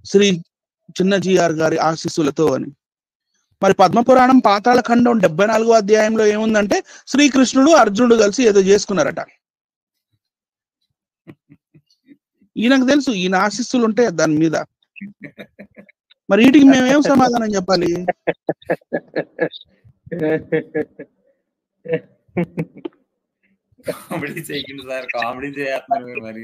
శ్రీ చిన్న జిఆర్ గారి ఆశీస్సులతో అని మరి పద్మపురాణం పాతాళ ఖండం డెబ్బై నాలుగో అధ్యాయంలో ఏముందంటే శ్రీకృష్ణుడు అర్జునుడు కలిసి ఏదో చేసుకున్నారట ఈయనకు తెలుసు ఈయన ఆశీస్సులు ఉంటాయి దాని మీద మరి వీటికి మేము ఏం సమాధానం చెప్పాలి కామెడీ చేయకండి సార్ కామెడీ చేస్తున్నారు మీరు మరి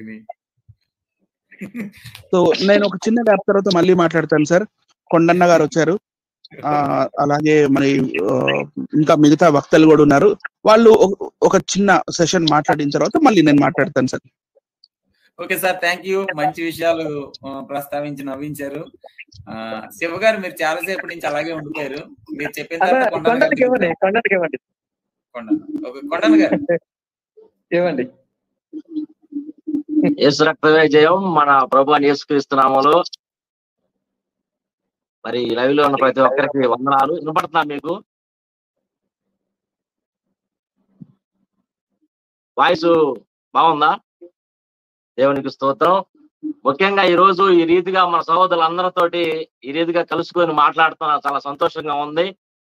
సో నేను ఒక చిన్న గ్యాప్ తర్వాత మళ్ళీ మాట్లాడతాను సార్ కొండన్న గారు వచ్చారు ఆ అలాగే మరి ఆ, ఇంకా మిగతా వక్తలు కూడా ఉన్నారు వాళ్ళు ఒక- ఒక చిన్న సెషన్ మాట్లాడిన తర్వాత మళ్ళీ నేను మాట్లాడతాను sir okay sir thank you మంచి విషయాలు ఆ, ప్రస్తావించి నవ్వించారు ఆ, శివ గారు మీరు చాలా సేపటి నుంచి అలాగే ఉండిపోయారు మీరు చెప్పిన అలా తర్వాత కొండన్న గారు కొండకి ఇవ్వండి కొండకి ఇవ్వండి కొండన్న. ఓకే, కొండన్న గారు ఇవ్వండి యేసు రక్తమే జయం మన ప్రభు అని యేసుక్రీస్తు నామములో మరి లైవ్ లో ఉన్న ప్రతి ఒక్కరికి వందనాలు వినపడుతున్నా మీకు వాయిస్ బాగుందా దేవునికి స్తోత్రం ముఖ్యంగా ఈ రోజు ఈ రీతిగా మన సహోదరులందరితోటి ఈ రీతిగా కలుసుకొని మాట్లాడుతున్నా చాలా సంతోషంగా ఉంది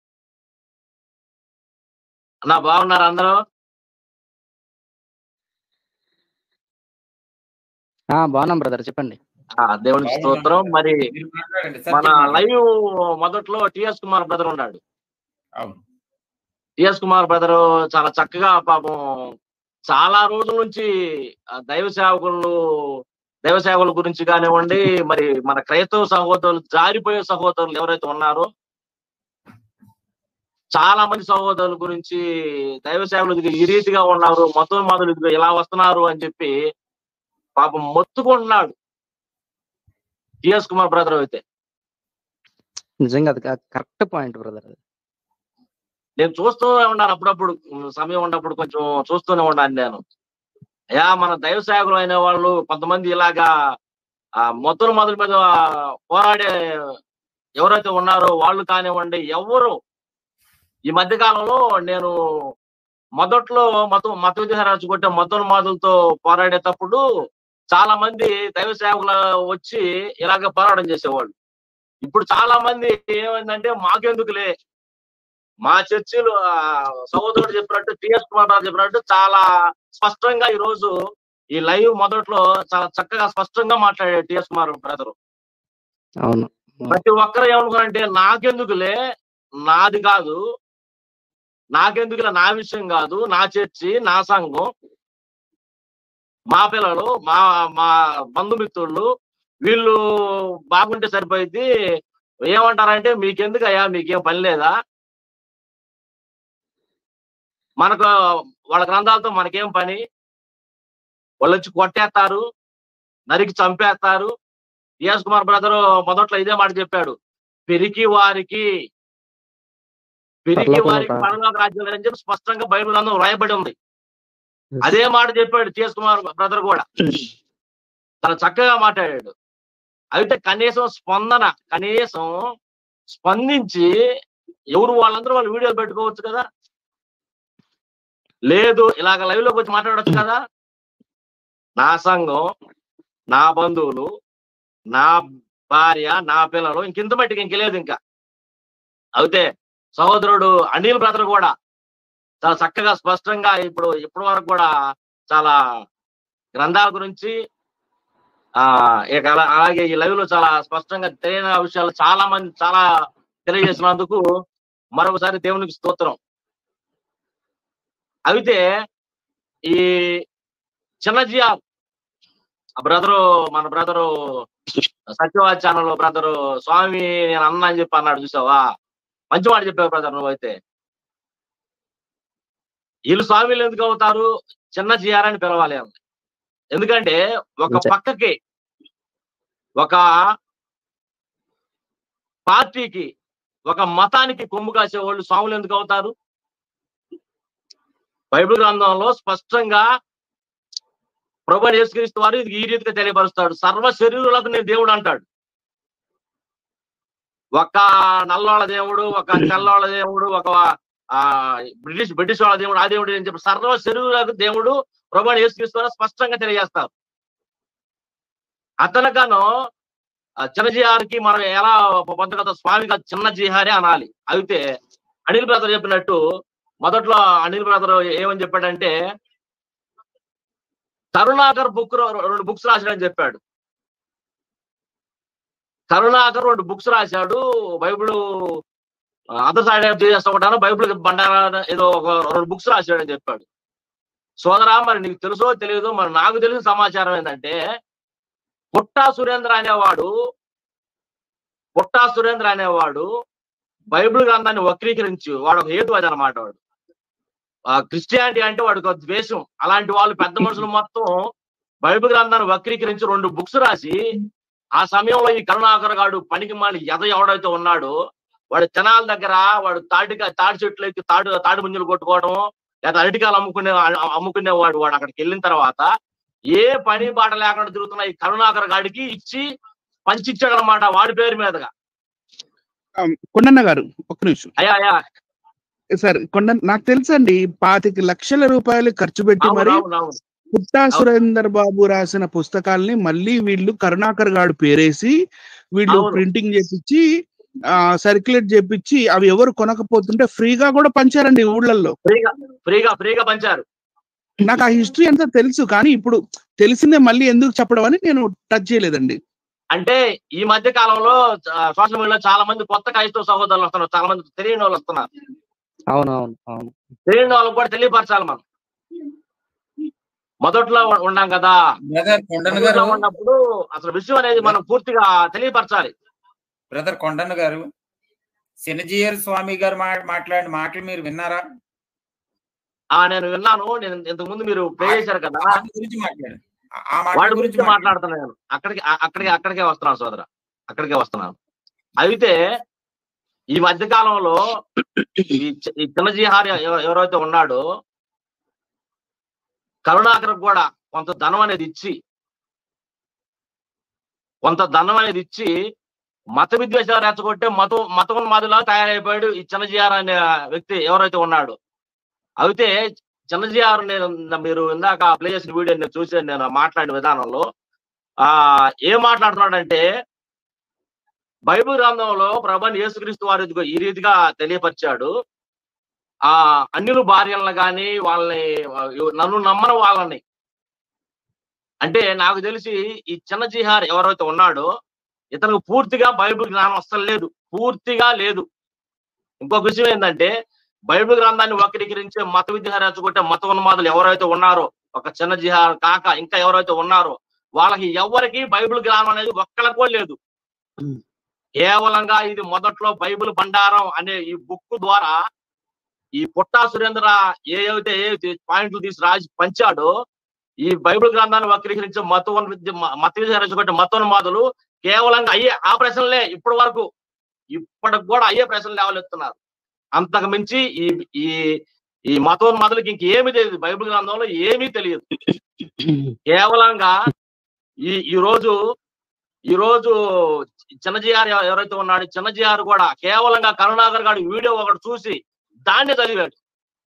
అన్నా బాగున్నారు అందరూ ఆ బాగున్నాం బ్రదర్ చెప్పండి ఆ, దేవునికి స్తోత్రం మరి మీరు మాట్లాడండి సార్ మన చెప్పండి. లైవ్ మొదట్లో టిఎస్ కుమార్ బ్రదర్ ఉన్నాడు అవును టిఎస్ కుమార్ బ్రదర్ చాలా చక్కగా పాపం చాలా రోజుల నుంచి ఆ దైవ సేవకులు దైవ సేవకుల గురించి కానివ్వండి మరి మన క్రైస్తవ సహోదరులు జారిపోయే సహోదరులు ఎవరైతే ఉన్నారో చాలా మంది సహోదరుల గురించి దైవ సేవలు ఇదిగో ఈ రీతిగా ఉన్నారు మొత్తం మొదలు ఇదిగో ఇలా వస్తున్నారు అని చెప్పి పాపం మొత్తుకుంటున్నాడు టిఎస్ కుమార్ బ్రదర్ అయితే నిజంగా అది కరెక్ట్ పాయింట్ బ్రదర్ నేను చూస్తూనే ఉన్నాను అప్పుడప్పుడు ఉమ్, సమయం ఉన్నప్పుడు కొంచెం చూస్తూనే ఉన్నాను నేను అయ్యా మన దైవ సేవకులు అయిన వాళ్ళు కొంతమంది ఇలాగా ఆ మొదలు మొదల మీద పోరాడే ఎవరైతే ఉన్నారో వాళ్ళు కానివ్వండి ఎవరు ఈ మధ్య కాలంలో నేను మొదట్లో మత మత విద్యారాజు కొట్టే మొదలు మొదలతో పోరాడేటప్పుడు చాలా మంది దైవ సేవకులు వచ్చి ఇలాగ పోరాటం చేసేవాళ్ళు ఇప్పుడు చాలా మంది ఏమైందంటే మాకెందుకులే మా చర్చిలు ఆ, సహోదరుడు చెప్పినట్టు టిఎస్ కుమార్ గారు చెప్పినట్టు చాలా స్పష్టంగా ఈ రోజు ఈ లైవ్ మొదట్లో చాలా చక్కగా స్పష్టంగా మాట్లాడాడు టిఎస్ కుమార్ బ్రదర్ అవును ప్రతి ఒక్కరు ఏమనుకున్నారంటే నాకెందుకులే నాది కాదు నాకెందుకులే నా విషయం కాదు నా చర్చి నా సంఘం మా పిల్లలు మా మా బంధుమిత్రులు వీళ్ళు బాగుంటే సరిపోయింది ఏమంటారంటే మీకెందుకు అయ్యా మీకేం పని లేదా మనకు వాళ్ళ గ్రంథాలతో మనకేం పని వాళ్ళు వచ్చి కొట్టేస్తారు నరికి చంపేస్తారు డిఎస్ కుమార్ బ్రదర్ మొదట్లో ఇదే మాట చెప్పాడు పెరికి వారికి పెరికి పరలోకంలో వారికి ఒక- పరలోక రాజ్యం లేదని చెప్పి స్పష్టంగా బైబిల్ గ్రంథం రాయబడి ఉంది అదే మాట చెప్పాడు టిఎస్ కుమార్ బ్రదర్ కూడా చాలా చక్కగా మాట్లాడాడు అయితే కనీసం స్పందన కనీసం స్పందించి ఎవరు వాళ్ళందరూ వాళ్ళు వీడియోలు పెట్టుకోవచ్చు కదా లేదు ఇలాగ లైవ్ లోకి వచ్చి మాట్లాడొచ్చు కదా నా సంఘం నా బంధువులు నా భార్య నా పిల్లలు ఇంకింత మట్టికి ఇంక లేదు ఇంకా అయితే సహోదరుడు అనిల్ బ్రదర్ కూడా చాలా చక్కగా స్పష్టంగా ఇప్పుడు ఇప్పటి వరకు కూడా చాలా గ్రంథాల గురించి ఆ ఇక అలా- అలాగే ఈ లైవ్ లో చాలా స్పష్టంగా తెలియని విషయాలు చాలా మంది చాలా తెలియజేసినందుకు మరొకసారి దేవునికి స్తోత్రం అయితే ఈ చిన్నజియా ఆ బ్రదరు మన బ్రదరు సత్యవాద ఛానల్ బ్రదరు స్వామి నేను అన్నా అని చెప్పి అన్నాడు చూసావా మంచి మాట చెప్పావు బ్రదర్ నువ్వైతే వీళ్ళు స్వామిలు ఎందుకు అవుతారు చిన్న జియారని పిలవాలి అని ఎందుకంటే ఒక నిజం. పక్కకి ఒక పార్టీకి ఒక మతానికి కొమ్ము కాసే వాళ్ళు స్వాములు ఎందుకు అవుతారు బైబిల్ గ్రంథంలో స్పష్టంగా ప్రభు యేసుక్రీస్తు వారు ఇది ఈ రీతిగా తెలియపరుస్తాడు సర్వ శరీరులకు నేను దేవుడు అంటాడు ఒక నల్లోళ్ళ దేవుడు ఒక తెల్లోళ్ళ దేవుడు ఒక ఆ బ్రిటిష్ బ్రిటిష్ వాళ్ళ దేవుడు ఆ దేవుడు అని చెప్పి సర్వ శరీరులకు దేవుడు ప్రభు యేసుక్రీస్తు వారు స్పష్టంగా తెలియజేస్తారు అతనికను ఆ చిన్న జిహార్కి మనం ఎలా పొందగత స్వామి కాదు చిన్న జిహారే అనాలి అయితే అనిల్ బ్రదర్ చెప్పినట్టు మొదట్లో అనిల్ బ్రదర్ ఏమని చెప్పాడంటే కరుణాకర్ బుక్ రెండు బుక్స్ రాశాడని చెప్పాడు కరుణాకర్ రెండు బుక్స్ రాశాడు బైబిల్ అదర్ సైడ్ చేస్తాను బైబిల్ బండారా ఏదో ఒక రెండు బుక్స్ రాశాడని చెప్పాడు సోదరా మరి నీకు తెలుసో తెలియదు మరి నాకు తెలిసిన సమాచారం ఏంటంటే పుట్టా సురేంద్ర అనేవాడు పుట్టా సురేంద్ర అనేవాడు బైబిల్ గ్రంథాన్ని వక్రీకరించి వాడు ఒక హేతువాది అనమాట వాడు ఆ క్రిస్టియానిటీ అంటే వాడికి ఒక ద్వేషం అలాంటి వాళ్ళు పెద్ద మనుషులు మొత్తం బైబిల్ గ్రంథాన్ని వక్రీకరించి రెండు బుక్స్ రాసి ఆ సమయంలో ఈ కరుణాకర్ గాడు పనికి మాలి ఎద ఎవడైతే ఉన్నాడో వాడు జనాల దగ్గర వాడు తాటి తాటి చెట్లకి తాడు తాడి ముంజలు కొట్టుకోవడం లేదా అరటికాయలు అమ్ముకునే అమ్ముకునేవాడు వాడు అక్కడికి వెళ్ళిన తర్వాత ఏ పని బాట లేకుండా తిరుగుతున్న ఈ కరుణాకర్ గాడికి ఇచ్చి పంచిచ్చాడు అనమాట వాడి పేరు మీదగా కొండన్న గారు ఒక్క నిమిషం అయ్యా అయ్యా సార్ కొండ నాకు తెలుసండి పాతిక లక్షల రూపాయలు ఖర్చు పెట్టి అవును మరి అవును అవును పుట్టా సురేందర్ బాబు రాసిన పుస్తకాల్ని మళ్ళీ వీళ్ళు కరుణాకర్ గాడు పేరేసి వీళ్ళు అవును. ప్రింటింగ్ చేపించి ఆ సర్క్యులేట్ చేపించి అవి ఎవరు కొనకపోతుంటే ఫ్రీగా కూడా పంచారండి ఊళ్ళల్లో ఫ్రీగా ఫ్రీగా ఫ్రీగా పంచారు నాకు ఆ హిస్టరీ అంతా తెలుసు కానీ ఇప్పుడు తెలిసిందే మళ్ళీ ఎందుకు చెప్పడం అని నేను టచ్ చేయలేదండి అంటే ఈ మధ్య కాలంలో సోషల్ మీడియాలో చాలా మంది కొత్త క్రైస్తవ సహోదరులు వస్తున్నారు చాలా మంది తెలియని వాళ్ళు వస్తున్నారు అవును అవును అవును తెలియని వాళ్ళకి కూడా తెలియపరచాలి మనం మొదట్లో ఉ- ఉన్నాం కదా బ్రదర్ కొండన్న మొదట్లో గారు ఉన్నప్పుడు అసలు విషయం అనేది మనం పూర్తిగా తెలియపరచాలి బ్రదర్ కొండన్న గారు శనిజీయర్ స్వామి గారు మా- మాట్లాడిన మాటలు మీరు విన్నారా ఆ నేను విన్నాను నేను ఇంతకు ముందు మీరు ప్లే చేశారు కదా వాటి గురించి మాట్లాడు ఆ మాట వాడి గురించి గురించి మాట్లాడుతున్నాను నేను అక్కడికి ఆ- అక్కడికి అక్కడికే వస్తున్నాను సోదర అక్కడికే వస్తున్నాను అయితే ఈ మధ్య కాలంలో ఈ చి- ఈ చిన్న జిహార్ ఎవ- ఎవరైతే ఉన్నాడో కరుణాకర్ కూడా కొంత ధనం అనేది ఇచ్చి కొంత ధనం అనేది ఇచ్చి మత విద్వేషాలు రెచ్చగొట్టే మతం మతం మాదిలా తయారైపోయాడు ఈ చిన్న జిఆర్ అనే వ్యక్తి ఎవరైతే ఉన్నాడు అయితే చిన్న జిఆర్ నేను మీరు ఇందాక ప్లే చేసిన వీడియో నేను చూసాను నేను మాట్లాడిన విధానంలో ఆ ఏం మాట్లాడుతున్నాడంటే బైబిల్ గ్రంథంలో ప్రభాని యేసుక్రీస్తు వారి ఇదిగో ఈ రీతిగా తెలియపరిచాడు ఆ అన్యులు భార్యలను గాని వాళ్ళని నన్ను నమ్మని వాళ్ళని అంటే నాకు తెలిసి ఈ చిన్న జిహార్ ఎవరైతే ఉన్నాడో ఇతనికి పూర్తిగా బైబిల్ జ్ఞానం అస్సలు లేదు పూర్తిగా లేదు ఇంకొక విషయం ఏంటంటే బైబిల్ గ్రంథాన్ని వక్రీకరించే మత విద్య రెచ్చగొట్టే మత ఉన్మాదులు ఎవరైతే ఉన్నారో ఒక చిన్న జిహార్ కాక ఇంకా ఎవరైతే ఉన్నారో వాళ్ళకి ఎవరికి బైబిల్ జ్ఞానం అనేది ఒక్కళ్ళకు కూడా లేదు కేవలంగా ఇది మొదట్లో బైబిల్ బండారం అనే ఈ బుక్ ద్వారా ఈ పుట్టా సురేంద్ర ఏ అయితే ఏ పాయింట్లు తీసి రాసి పంచాడో ఈ బైబిల్ గ్రంథాన్ని వక్రీకరించే మత విద్య మత విద్య రెచ్చగొట్టే మతోన్మాదులు కేవలంగా అయ్యే ఆ ప్రశ్నలే ఇప్పటి వరకు ఇప్పటికి కూడా అయ్యే ప్రశ్నలు లేవలెత్తున్నారు అంతకు మించి ఈ ఈ ఈ మతోన్మాదులకి ఇంకేమీ తెలియదు బైబిల్ గ్రంథంలో ఏమీ తెలియదు కేవలంగా ఈ ఈ రోజు ఈ రోజు చిన్నజీఆర్ ఎవ- ఎవరైతే ఉన్నాడు చిన్నజీఆర్ కూడా కేవలంగా కరుణాకర్ గారి వీడియో ఒకటి చూసి దాన్ని చదివాడు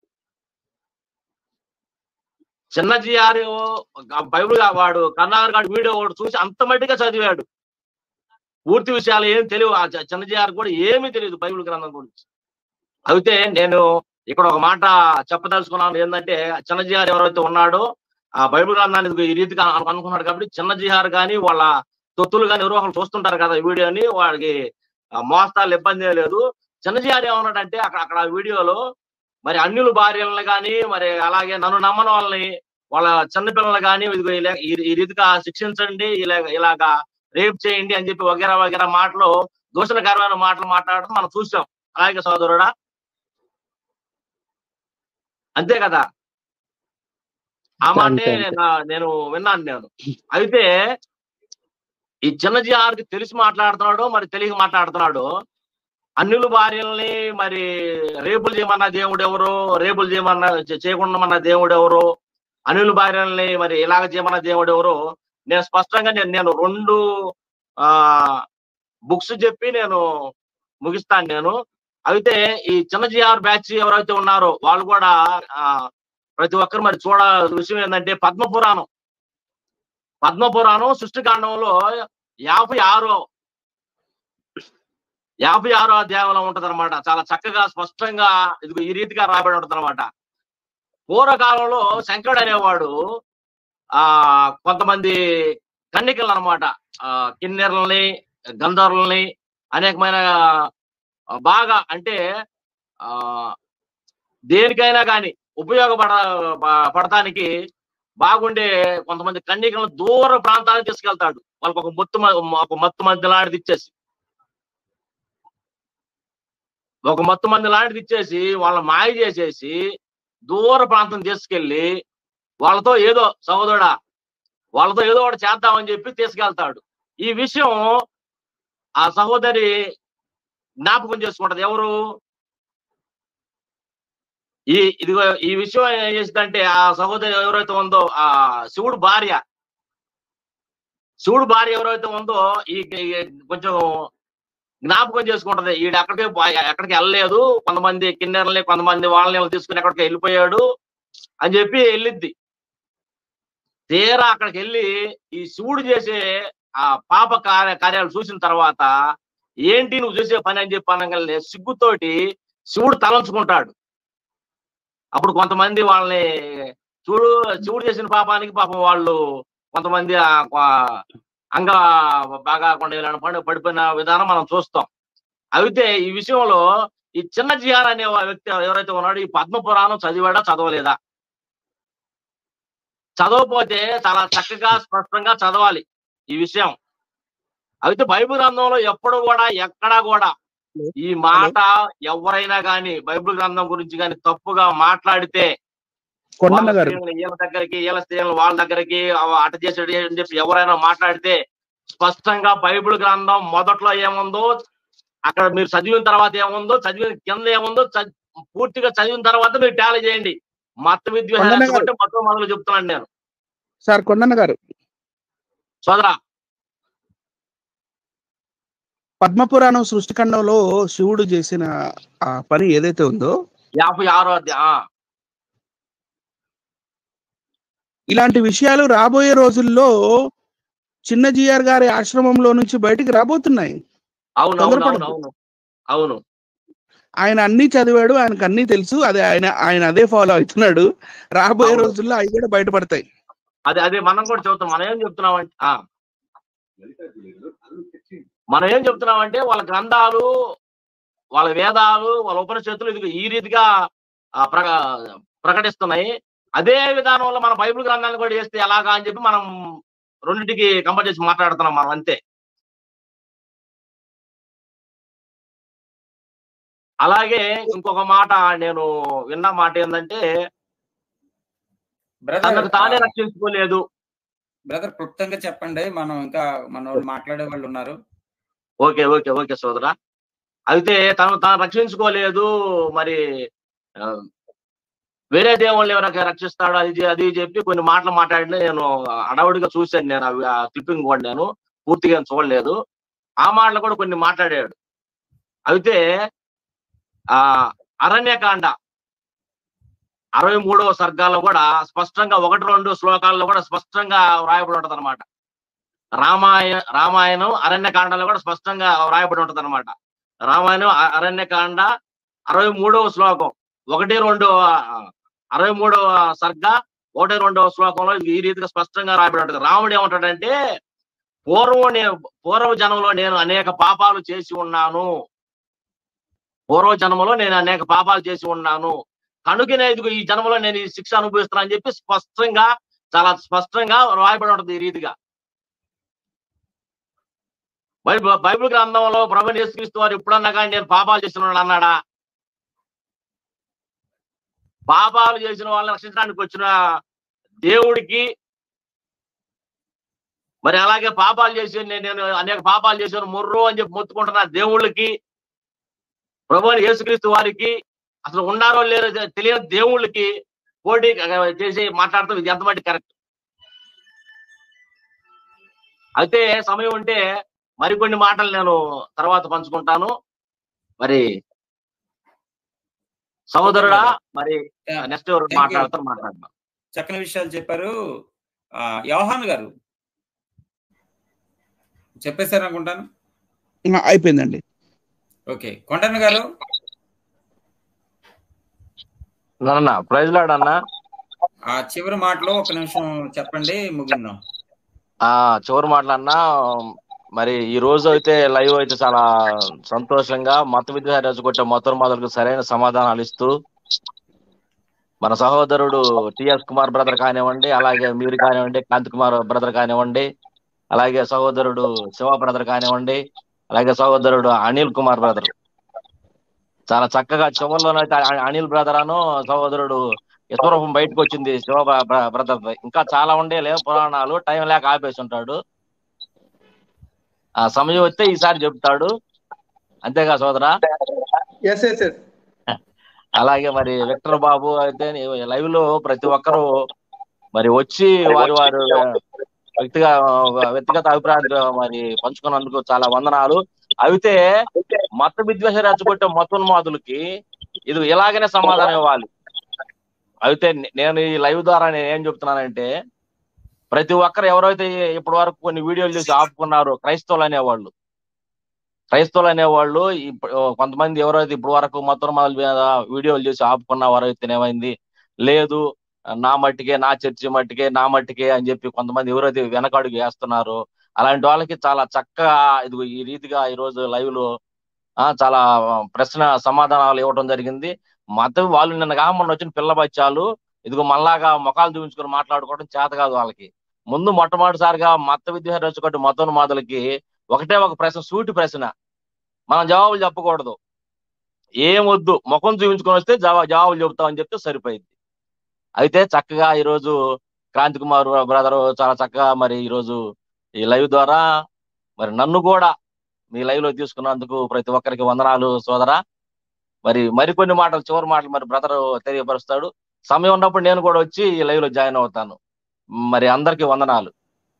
చిన్నజీఆర్ బైబిల్ గా- వాడు కరుణాకర్ గారి వీడియో ఒకటి చూసి అంత మట్టిగా చదివాడు పూర్తి విషయాలు ఏం తెలియవు ఆ చి- చిన్నజీఆర్ కూడా ఏమీ తెలియదు బైబిల్ గ్రంథం గురించి అయితే నేను ఇక్కడ ఒక మాట చెప్పదలుచుకున్నాను ఏంటంటే చిన్నజీఆర్ ఎవరైతే ఉన్నాడో ఆ బైబిల్ గ్రంథాన్ని ఇదిగో ఈ రీతిగా అను- అనుకున్నాడు కాబట్టి చిన్నజీఆర్ కానీ వాళ్ళ తొత్తులు కానీ ఎవరో ఒకరు చూస్తుంటారు కదా ఈ వీడియోని వాడికి ఆ, మోస్తాలు ఇబ్బంది ఏం లేదు చిన్నజీఆర్ ఏమన్నాడంటే అక్కడ అక్కడ ఆ వీడియోలో మరి అన్యుల భార్యలను కానీ మరి అలాగే నన్ను నమ్మని వాళ్ళని వాళ్ళ చిన్నపిల్లలు కానీ ఇదిగో ఇలా- ఈ ఈ రీతిగా శిక్షించండి ఇలా ఇలాగా రేప్ చేయండి అని చెప్పి వగేరా వగేరా మాటలు దూషణకరమైన మాటలు మాట్లాడడం మనం చూసాం అలాగే సోదరుడా అంతే కదా ఆ అంతే, మాటే అంతే. నా- నేను విన్నాను నేను అయితే ఈ చిన్న జిఆర్కి తెలిసి మాట్లాడుతున్నాడు మరి తెలియక మాట్లాడుతున్నాడు అన్యుల భార్యల్ని మరి రేపులు చేయమన్న దేవుడు ఎవరు రేపులు చేయమన్న చే- చేయకుండా దేవుడు ఎవరు అనిల్ భార్యల్ని మరి ఇలాగ చేయమన్న దేవుడు ఎవరు నేను స్పష్టంగా నేను నేను రెండు ఆ బుక్స్ చెప్పి నేను ముగిస్తాను నేను అయితే ఈ చిన్న జిఆర్ బ్యాచ్ ఎవరైతే ఉన్నారో వాళ్ళు కూడా ఆ ప్రతి ఒక్కరు మరి చూడ విషయం ఏంటంటే పద్మ పురాణం పద్మ పురాణం సృష్టికాండంలో యాభై ఆరో యాభై ఆరో అధ్యాయంలో ఉంటది అనమాట చాలా చక్కగా స్పష్టంగా ఇది ఈ రీతిగా రాబడి ఉంటది అనమాట పూర్వకాలంలో శంకరుడు అనేవాడు ఆ కొంతమంది కన్నికలు అనమాట ఆ కిన్నెరలని గంధర్వులని అనేకమైన ఆ, బాగా అంటే ఆ దేనికైనా కానీ ఉపయోగపడ ప- పడటానికి బాగుండే కొంతమంది కన్నికలను దూర ప్రాంతాలకు తీసుకెళ్తాడు వాళ్ళకి ఒక మొత్తు మ- ఒక మత్తు మధ్య లాంటిది ఇచ్చేసి ఒక మత్తు మంది లాంటిది ఇచ్చేసి వాళ్ళ మాయ చేసేసి దూర ప్రాంతం తీసుకెళ్లి వాళ్ళతో ఏదో సహోదరుడా వాళ్ళతో ఏదో ఒకటి చేద్దామని చెప్పి తీసుకెళ్తాడు ఈ విషయం ఆ సహోదరి జ్ఞాపకం చేసుకుంటది ఎవరు ఈ ఇదిగో ఈ విషయం ఏం చేసిందంటే ఆ సహోదరి ఎవరైతే ఉందో ఆ శివుడు భార్య శివుడు భార్య ఎవరైతే ఉందో ఈ ఈ కొంచెం జ్ఞాపకం చేసుకుంటది ఈడు ఎక్కడికి పో- ఎక్కడికి వెళ్ళలేదు కొంతమంది కిన్నెరల్ని కొంతమంది వాళ్ళని తీసుకుని ఎక్కడికి వెళ్ళిపోయాడు అని చెప్పి వెళ్ళిద్ది తీరా అక్కడికి వెళ్ళి ఈ శివుడు చేసే ఆ పాప కార్య కార్యాలు చూసిన తర్వాత ఏంటి నువ్వు చేసే పని అని చెప్పి అనగానే సిగ్గుతోటి శివుడు తలంచుకుంటాడు అప్పుడు కొంతమంది వాళ్ళని చూడు శివుడు చేసిన పాపానికి పాపం వాళ్ళు కొంతమంది ఆ ఆ అంగ బాగా కొండ పడి పడిపోయిన విధానం మనం చూస్తాం అయితే ఈ విషయంలో ఈ చిన్న జిఆర్ అనే వా- వ్యక్తి ఎవరైతే ఉన్నాడో ఈ పద్మ పురాణం చదివాడా చదవలేదా చదవకపోతే చాలా చక్కగా స్పష్టంగా చదవాలి ఈ విషయం అయితే బైబిల్ గ్రంథంలో ఎప్పుడు కూడా ఎక్కడా కూడా ఈ మాట ఎవరైనా గాని బైబిల్ గ్రంథం గురించి గాని తప్పుగా మాట్లాడితే కొండన్న వాళ్ళ గారు స్త్రీలను వీళ్ళ దగ్గరికి వీళ్ళ స్త్రీలను వాళ్ళ దగ్గరికి అవ- అట చేసాడు అని చెప్పి ఎవరైనా మాట్లాడితే స్పష్టంగా బైబిల్ గ్రంథం మొదట్లో ఏముందో అక్కడ మీరు చదివిన తర్వాత ఏముందో చదివిన కింద ఏముందో చ- పూర్తిగా చదివిన తర్వాత మీరు టాలీ చేయండి మత విద్వేషం కొండన్న గారు. రెచ్చగొట్టే మతం మొదలు చెప్తున్నాను నేను సార్ కొండన్న గారు సోదరా పద్మపురాణం సృష్టిఖండంలో శివుడు చేసిన ఆ పని ఏదైతే ఉందో యాభై ఆరో అధ్యాయం ఇలాంటి విషయాలు రాబోయే రోజుల్లో చిన్న జిఆర్ గారి ఆశ్రమంలో నుంచి బయటికి రాబోతున్నాయి అవును అవును అవును తొందరపడకు. అవును అవును ఆయన అన్ని చదివాడు ఆయనకు అన్ని తెలుసు అదే ఆయన ఆయన అదే ఫాలో అవుతున్నాడు రాబోయే అవును. రోజుల్లో అవి కూడా బయటపడతాయి అదే అదే మనం కూడా చెబుతాం మనం ఏం చెప్తున్నామంటే ఆ. మనం ఏం చెప్తున్నామంటే వాళ్ళ గ్రంథాలు వాళ్ళ వేదాలు వాళ్ళ ఉపనిషత్తులు ఇది ఈ రీతిగా ఆ, ప్రక ప్రకటిస్తున్నాయి అదే విధానంలో మన బైబిల్ గ్రంథాన్ని కూడా చేస్తే ఎలాగా అని చెప్పి మనం రెండింటికి కంపేర్ చేసి మాట్లాడుతున్నాం మనం అంతే అలాగే ఇంకొక మాట నేను విన్న మాట ఏంటంటే తనకు తానే బ్రదర్ రక్షించుకోలేదు బ్రదర్ క్లుప్తంగా చెప్పండి మనం ఇంకా మన వాళ్ళు మాట్లాడే వాళ్ళు ఉన్నారు ఓకే ఓకే ఓకే సోదరా అయితే తను తాను రక్షించుకోలేదు మరి ఆ, వేరే దేవుళ్ళు ఎవరైనా రక్షిస్తాడు అది చే- అది చెప్పి కొన్ని మాటలు మాట్లాడిన నేను అడవుడిగా చూశాను నేను అవి ఆ క్లిప్పింగ్ కూడా నేను పూర్తిగా ఏం చూడలేదు ఆ మాటలు కూడా కొన్ని మాట్లాడాడు అయితే ఆ అరణ్యకాండ అరవై మూడవ సర్గాల్లో కూడా స్పష్టంగా ఒకటి రెండు శ్లోకాల్లో కూడా స్పష్టంగా వ్రాయబడి ఉంటది అనమాట రామాయ రామాయణం అరణ్యకాండలో కూడా స్పష్టంగా వ్రాయబడి ఉంటది అనమాట రామాయణం అ- అరణ్యకాండ అరవై మూడవ శ్లోకం ఒకటి రెండు ఆ, అరవై మూడవ సర్గ ఒకటి రెండవ శ్లోకంలో ఈ రీతిగా స్పష్టంగా రాయబడి ఉంటది రాముడు ఏమంటాడంటే పూర్వం నేను పూర్వ జన్మలో నేను అనేక పాపాలు చేసి ఉన్నాను పూర్వ జన్మలో నేను అనేక పాపాలు చేసి ఉన్నాను కనుకనే ఇదిగో ఈ జన్మలో నేను ఈ శిక్ష అనుభవిస్తున్నాను అని చెప్పి స్పష్టంగా చాలా స్పష్టంగా రాయబడి ఉంటుంది ఈ రీతిగా బైబిల్ బైబిల్ గ్రంథంలో ప్రభు యేసుక్రీస్తు వారు ఎప్పుడన్నా కానీ నేను పాపాలు చేస్తున్నాను అన్నాడా పాపాలు చేసిన వాళ్ళని రక్షించడానికి వచ్చిన దేవుడికి మరి అలాగే పాపాలు చేసి నేను నేను అనేక పాపాలు చేశాను ముర్రు అని చెప్పి మొత్తుకుంటున్న దేవుళ్ళకి ప్రభు అయిన యేసుక్రీస్తు వారికి అసలు ఉన్నారో లేరో తె- తెలియని దేవుళ్ళకి పోటీ చేసి మాట్లాడతాం ఇది ఎంతమంది కరెక్ట్ అయితే సమయం ఉంటే మరికొన్ని మాటలు నేను తర్వాత పంచుకుంటాను మరి సహోదరుడా మరి నెక్స్ట్ ఎవరు Thank you. మాట్లాడతారు మాట్లాడతాం చక్కని విషయాలు చెప్పారు ఆ, యోహాన్ గారు చెప్పేశారు అనుకుంటాను ఇంకా అయిపోయిందండి ఓకే కొండన్న గారు నాన్న ప్రైజ్ లాడ్ అన్న ఆ చివరి మాటలో ఒక నిమిషం చెప్పండి ముగిందాం ఆ చివరి మాటలన్నా మరి ఈ రోజు అయితే లైవ్ అయితే చాలా సంతోషంగా మత విద్య రెచ్చగొట్టే మొత్తం మొదలకు సరైన సమాధానాలు ఇస్తూ మన సహోదరుడు టిఎస్ కుమార్ బ్రదర్ కానివ్వండి అలాగే మీరు కానివ్వండి కాంతి కుమార్ బ్రదర్ కానివ్వండి అలాగే సహోదరుడు శివ బ్రదర్ కానివ్వండి అలాగే సహోదరుడు అనిల్ కుమార్ బ్రదర్ చాలా చక్కగా చివరిలోనైతే అ- అనిల్ బ్రదర్ అను సహోదరుడు యశ్వరూపం బయటకు వచ్చింది శివ బ్రదర్ ఇంకా చాలా ఉండే లేవు పురాణాలు టైం లేక ఆపేసి ఉంటాడు ఆ సమయం వస్తే ఈసారి చెప్తాడు అంతేగా సోదరా ఎస్ ఎస్ ఎస్ అలాగే మరి విక్టర్ బాబు అయితే లైవ్ లో ప్రతి ఒక్కరూ మరి వచ్చి వారి వారు వ్యక్తిగా వ్యక్తిగత అభిప్రాయాలు మరి పంచుకున్నందుకు చాలా వందనాలు అయితే మత విద్వేష రెచ్చగొట్టే మతోన్మాదులకి ఇది ఇలాగనే సమాధానం ఇవ్వాలి అయితే నే- నేను ఈ లైవ్ ద్వారా నేను ఏం చెప్తున్నానంటే ప్రతి ఒక్కరు ఎవరైతే ఇప్పటి వరకు కొన్ని వీడియోలు చూసి ఆపుకున్నారో క్రైస్తవులు అనేవాళ్ళు క్రైస్తవులు అనేవాళ్ళు ఇప్ప- కొంతమంది ఎవరైతే ఇప్పటి వరకు మొత్తం మొదలు మీద వీడియోలు చేసి ఆపుకున్న వారైతే ఏమైంది లేదు నా మట్టికే నా చర్చి మట్టికే నా మట్టికే అని చెప్పి కొంతమంది ఎవరైతే వెనకడుగు వేస్తున్నారో అలాంటి వాళ్ళకి చాలా చక్కగా ఇది ఈ రీతిగా ఈ రోజు లైవ్ లో ఆ చాలా ప్రశ్న సమాధానాలు ఇవ్వడం జరిగింది మత వాళ్ళు నిన్న కాక మొన్న వచ్చిన పిల్ల బచ్చాలు ఇదిగో మళ్ళాగా ముఖాలు చూపించుకొని మాట్లాడుకోవడం చేత కాదు వాళ్ళకి ముందు మొట్టమొదటిసారిగా మత విద్య రెచ్చగొట్టి మతోన్మాదులకి ఒకటే ఒక ప్రశ్న సూటి ప్రశ్న మనం జవాబులు చెప్పకూడదు ఏం వద్దు ముఖం చూపించుకొని వస్తే జవా జవాబులు చెబుతామని చెప్తే సరిపోయింది అయితే చక్కగా ఈరోజు క్రాంతి కుమార్ బ్రదర్ చాలా చక్కగా మరి ఈరోజు ఈ లైవ్ ద్వారా మరి నన్ను కూడా మీ లైవ్ లో తీసుకున్నందుకు ప్రతి ఒక్కరికి వందనాలు సోదరా మరి మరికొన్ని మాటలు చివరి మాటలు మరి బ్రదర్ తెలియపరుస్తాడు సమయం ఉన్నప్పుడు నేను కూడా వచ్చి ఈ లైవ్ లో జాయిన్ అవుతాను మరి అందరికి వందనాలు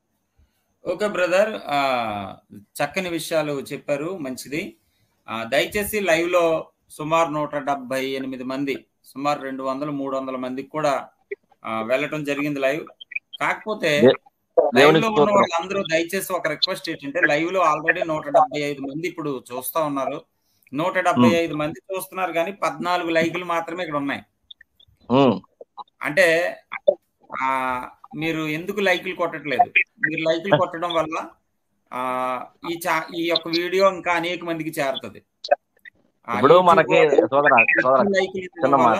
ఓకే బ్రదర్ ఆ చక్కని విషయాలు చెప్పారు మంచిది ఆ, దయచేసి లైవ్ లో సుమారు నూట డెబ్బై ఎనిమిది మంది సుమారు రెండు వందలు మూడు వందల మందికి కూడా ఆ, వెళ్ళటం జరిగింది లైవ్ కాకపోతే దే- లైవ్ దేవునికి లో ఉన్న స్తోత్రం. వాళ్ళందరూ దయచేసి ఒక రిక్వెస్ట్ ఏంటంటే లైవ్ లో ఆల్రెడీ నూట డెబ్బై ఐదు మంది ఇప్పుడు చూస్తా ఉన్నారు నూట డెబ్బై ఐదు మంది చూస్తున్నారు కానీ పద్నాలుగు లైకులు మాత్రమే ఇక్కడ ఉన్నాయి ఉమ్, అంటే ఆ మీరు ఎందుకు లైకులు కొట్టట్లేదు మీరు లైకులు కొట్టడం వల్ల ఆ ఈ చా ఈ యొక్క వీడియో ఇంకా అనేక మందికి చేరుతుంది ఆ, ఇప్పుడు YouTube మనకి లో సోదరా సోదరా ఎక్కువ లైకులు ఇవ్వడం చిన్న వల్ల- మాట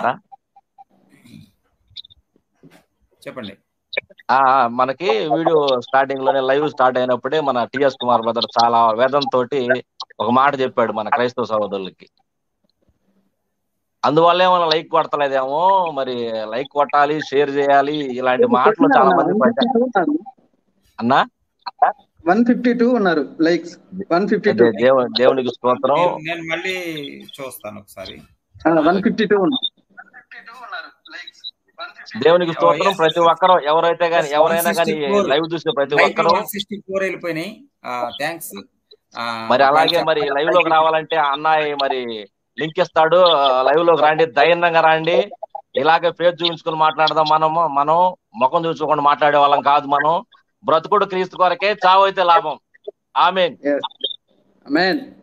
చెప్పండి ఆ ఆ, మనకి వీడియో స్టార్టింగ్ లోనే లైవ్ స్టార్ట్ అయినప్పుడే మన టిఎస్ కుమార్ బ్రదర్ చాలా వేదం తోటి ఒక మాట చెప్పాడు మన క్రైస్తవ సహోదరులకి అందువల్ల ఏమైనా లైక్ కొడతలేదేమో మరి లైక్ కొట్టాలి షేర్ చేయాలి ఇలాంటి మాటలు చాలా మంది పడ్డారు. అన్నా వన్ ఫిఫ్టీ టూ ఉన్నారు లైక్స్ వన్ ఫిఫ్టీ టూ అదే దేవు దేవునికి స్తోత్రం నేను- నేను మళ్ళీ చూస్తాను ఒకసారి వన్ ఫిఫ్టీ టూ ఉన్నారు దేవునికి స్తోత్రం ప్రతి ఒక్కరు ఎవరైతే గాని ఎవరైనా కానీ 164 లైవ్ చూసే ప్రతి లైక్ ఒక్కరు వన్ సిక్స్టీ ఫోర్ వెళ్ళిపోయినాయి థ్యాంక్స్ మరి అలాగే మరి లైవ్ లోకి రావాలంటే అన్నయ్య మరి లింక్ ఇస్తాడు లైవ్ లోకి రండి ధైర్యంగా రండి ఇలాగే పేరు చూపించుకుని మాట్లాడదాం మనము మనం ముఖం చూసుకోకుండా మాట్లాడే వాళ్ళం కాదు మనం బ్రతుకుడు క్రీస్తు కొరకే చావు అయితే లాభం ఆమెన్ మెయిన్